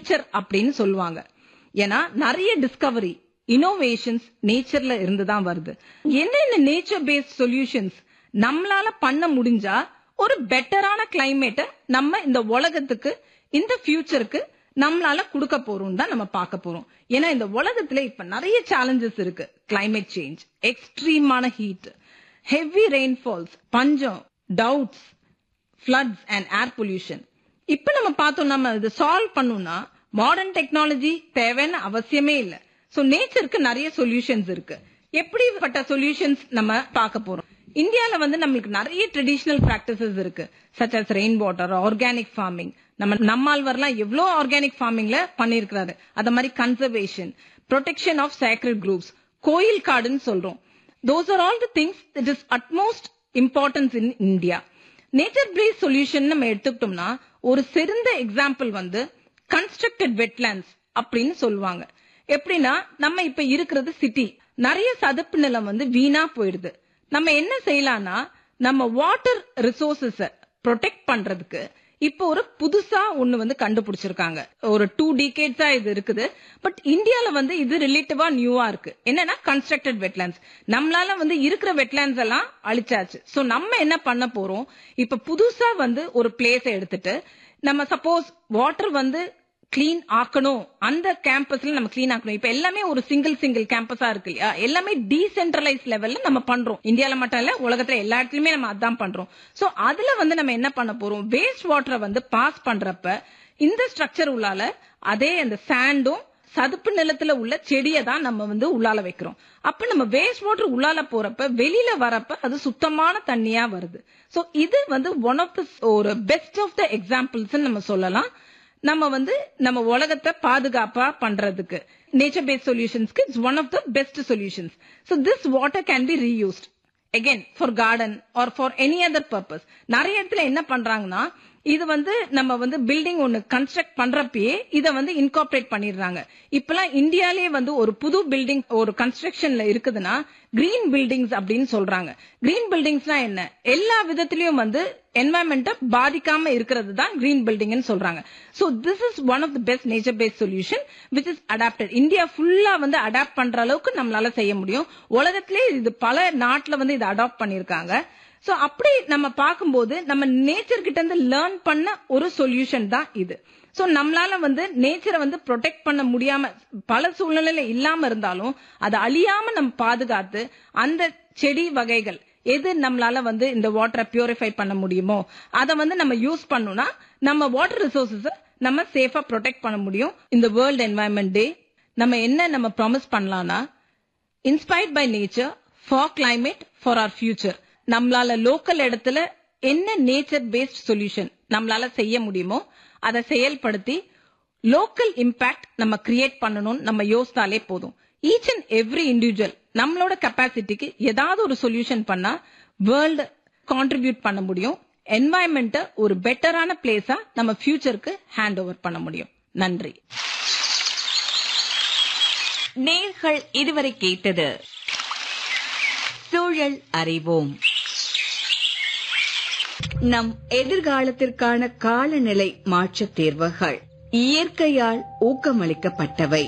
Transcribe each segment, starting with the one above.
nature அப்படின்னு சொல்லுவாங்க ஏன்னா நிறைய டிஸ்கவரி இனோவேஷன்ஸ் நேச்சர்ல இருந்து தான் வருது என்னென்ன நேச்சர் பேஸ்ட் சொல்யூஷன்ஸ் நம்மளால பண்ண முடிஞ்சா ஒரு பெட்டரான கிளைமேட்டை நம்ம இந்த உலகத்துக்கு இந்த ஃபியூச்சருக்கு நம்மளால கொடுக்க போறோம் தான் நம்ம பார்க்க போறோம் ஏன்னா இந்த உலகத்துல இப்ப நிறைய சேலஞ்சஸ் இருக்கு கிளைமேட் சேஞ்ச் எக்ஸ்ட்ரீமான ஹீட் ஹெவி ரெயின்ஃபால்ஸ் பஞ்சம் droughts floods and air pollution இப்ப நம்ம பார்த்தோம் நம்ம இது சால்வ் பண்ணணும்னா மாடர்ன் டெக்னாலஜி தேவைன்னு அவசியமே இல்ல சோ நேச்சருக்கு நிறைய சொல்யூஷன்ஸ் இருக்கு எப்படிப்பட்ட சொல்யூஷன்ஸ் நம்ம பார்க்க போறோம் இந்தியால வந்து நம்மளுக்கு நிறைய ட்ரெடிஷனல் பிராக்டிசஸ் இருக்கு such as rain water organic farming நம்ம நம்மாழ்வார்லாம் எவ்வளோ ஆர்கானிக் ஃபார்மிங்ல பண்ணிருக்கிறாரு அத மாதிரி conservation protection of sacred groups கோயில் காடுன்னு சொல்றோம் those are all the things that is utmost importance in India nature based solution நம்ம எடுத்துக்கிட்டோம்னா ஒரு சிறந்த எக்ஸாம்பிள் வந்து கன்ஸ்ட்ரக்டட் வெட்லேண்ட்ஸ் அப்படின்னு சொல்லுவாங்க எப்படின்னா நம்ம இப்ப இருக்கிறது சிட்டி நிறைய சதுப்பு நிலம் வந்து வீணா போயிடுது நம்ம என்ன செய்யலாம்னா நம்ம வாட்டர் ரிசோர்சஸ ப்ரொடெக்ட் பண்றதுக்கு இப்போ ஒரு புதுசா ஒண்ணு வந்து கண்டுபிடிச்சிருக்காங்க ஒரு டூ டிகேட்ஸா இது இருக்குது பட் இந்தியால வந்து இது ரிலேட்டிவா நியூவா இருக்கு என்னன்னா கன்ஸ்ட்ரக்டட் வெட்லேண்ட்ஸ் நம்மளால வந்து இருக்கிற வெட்லேண்ட்ஸ் எல்லாம் அழிச்சாச்சு சோ நம்ம என்ன பண்ண போறோம் இப்ப புதுசா வந்து ஒரு பிளேஸ் எடுத்துட்டு நம்ம சப்போஸ் வாட்டர் வந்து கிளீன் ஆக்கணும் அந்த கேம்பஸ்ல நம்ம கிளீன் ஆக்கணும் இப்ப எல்லாமே ஒரு சிங்கிள் சிங்கிள் கேம்பஸா இருக்கு இல்லையா எல்லாமே டீசென்ட்ரலைஸ் லெவல்ல நம்ம பண்றோம் இந்தியால மட்டும் இல்ல உலகத்துல எல்லா இடத்துலயுமே நம்ம அதான் பண்றோம் சோ அதுல வந்து நம்ம என்ன பண்ண போறோம் வேஸ்ட் வாட்டரை வந்து பாஸ் பண்றப்ப இந்த ஸ்ட்ரக்சர் உள்ளால அதே அந்த சாண்டும் சதுப்பு நிலத்துல உள்ள செடியை தான் நம்ம வந்து உள்ளால வைக்கிறோம் அப்ப நம்ம வேஸ்ட் வாட்டர் உள்ளால போறப்ப வெளியில வரப்ப அது சுத்தமான தண்ணியா வருது சோ இது வந்து ஒன் ஆஃப் த ஒரு பெஸ்ட் ஆஃப் த எக்ஸாம்பிள்ஸ் நம்ம சொல்லலாம் நம்ம வந்து நம்ம உலகத்தை பாதுகாப்பா பண்றதுக்கு நேச்சர் பேஸ்ட் சொல்யூஷன்ஸ்க்கு it's one of the best solutions so this water can be reused again for garden or for any other purpose நிறைய இடத்துல என்ன பண்றாங்கன்னா இது வந்து நம்ம வந்து பில்டிங் ஒன்னு கன்ஸ்ட்ரக்ட் பண்றப்பயே இத வந்து இன்கார்பரேட் பண்ணிடுறாங்க இப்பெல்லாம் இந்தியாலேயே வந்து ஒரு புது பில்டிங் ஒரு கன்ஸ்ட்ரக்ஷன்ல இருக்குதுன்னா கிரீன் பில்டிங்ஸ் அப்படின்னு சொல்றாங்க கிரீன் பில்டிங்ஸ்னா என்ன எல்லா விதத்திலயும் வந்து என்வாயன்மெண்ட்டை பாதிக்காம இருக்கிறது தான் கிரீன் பில்டிங்னு சொல்றாங்க so this is one of the best nature based solution which is adapted India ஃபுல்லா வந்து அடாப்ட் பண்ற அளவுக்கு நம்மளால செய்ய முடியும் உலகத்திலே இது பல நாட்டுல வந்து இதை அடாப்ட் பண்ணிருக்காங்க சோ அப்படி நம்ம பார்க்கும்போது நம்ம நேச்சர் கிட்ட இருந்து லேர்ன் பண்ண ஒரு சொல்யூஷன் தான் இது சோ நம்மளால வந்து நேச்சரை வந்து ப்ரொடெக்ட் பண்ண முடியாம பல சூழ்நிலையில இல்லாம இருந்தாலும் அதை அழியாம நம்ம பாதுகாத்து அந்த செடி வகைகள் எது நம்மளால வந்து இந்த வாட்டரை பியூரிஃபை பண்ண முடியுமோ அதை வந்து நம்ம யூஸ் பண்ணோம்னா நம்ம வாட்டர் ரிசோர்சஸ நம்ம சேஃபா ப்ரொடெக்ட் பண்ண முடியும் இந்த வேர்ல்ட் என்வாயன்மெண்ட் டே நம்ம என்ன நம்ம ப்ராமிஸ் பண்ணலாம்னா inspired by nature for climate for our future நம்மளால லோக்கல் இடத்துல என்ன நேச்சர் பேஸ்ட் சொல்யூஷன் நம்மளால செய்ய முடியுமோ அதை செயல்படுத்தி லோக்கல் இம்பாக்ட் நம்ம கிரியேட் பண்ணணும்னு நம்ம யோசித்தாலே போதும் ஈச் அண்ட் எவ்ரி இண்டிவிஜுவல் நம்மளோட கெப்பாசிட்டிக்கு ஏதாவது ஒரு சொல்யூஷன் பண்ணா வேர்ல்டு கான்ட்ரிபியூட் பண்ண முடியும் என்வாயன்மெண்ட்டை ஒரு பெட்டரான பிளேஸா நம்ம ஃபியூச்சருக்கு ஹேண்ட் ஓவர் பண்ண முடியும் நன்றி நேர்கள் இதுவரை கேட்டது சூழல் அறிவோம் நம் எதிர்காலத்திற்கான காலநிலை மாற்றத் தேர்வுகள் இயற்கையால் ஊக்கமளிக்கப்பட்டவை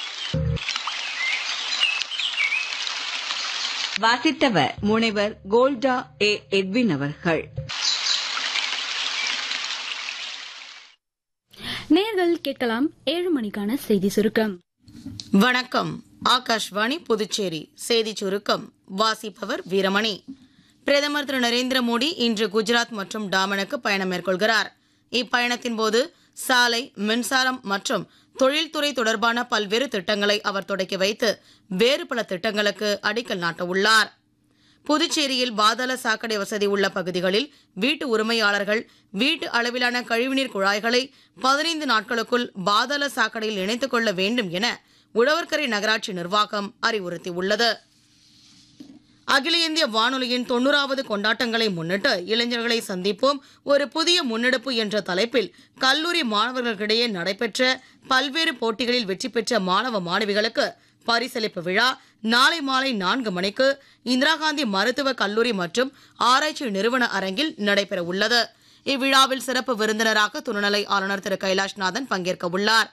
வாசித்தவர் முனைவர் கோல்டா ஏ எட்வின் அவர்கள் நேர்கள் கேட்கலாம் ஏழு மணிக்கான செய்தி சுருக்கம் வணக்கம் ஆகாஷ்வாணி புதுச்சேரி செய்தி சுருக்கம் வாசிப்பவர் வீரமணி பிரதமர் திரு நரேந்திர மோடி இன்று குஜராத் மற்றும் டாமனுக்கு பயணம் மேற்கொள்கிறார் இப்பயணத்தின் போது சாலை மின்சாரம் மற்றும் தொழில்துறை தொடர்பான பல்வேறு திட்டங்களை அவர் தொடக்கி வைத்து வேறு பல திட்டங்களுக்கு அடிக்கல் நாட்ட உள்ளார் புதுச்சேரியில் பாதாள சாக்கடை வசதி உள்ள பகுதிகளில் வீட்டு உரிமையாளர்கள் வீட்டு அளவிலான கழிவுநீர் குழாய்களை பதினைந்து நாட்களுக்குள் பாதாள சாக்கடையில் இணைத்துக் கொள்ள வேண்டும் என உழவர்கரை நகராட்சி நிர்வாகம் அறிவுறுத்தியுள்ளது அகில இந்திய வானொலியின் தொண்ணூறாவது கொண்டாட்டங்களை முன்னிட்டு இளைஞர்களை சந்திப்போம் ஒரு புதிய முன்னெடுப்பு என்ற தலைப்பில் கல்லூரி மாணவர்களுக்கிடையே நடைபெற்ற பல்வேறு போட்டிகளில் வெற்றி பெற்ற மாணவ மாணவிகளுக்கு பரிசளிப்பு விழா நாளை மாலை நான்கு மணிக்கு இந்திரா காந்தி மருத்துவக் கல்லூரி மற்றும் ஆராய்ச்சி நிறுவன அரங்கில் நடைபெற உள்ளது இவ்விழாவில் சிறப்பு விருந்தினராக துணைநிலை ஆளுநர் திரு கைலாஷ்நாதன் பங்கேற்க உள்ளார்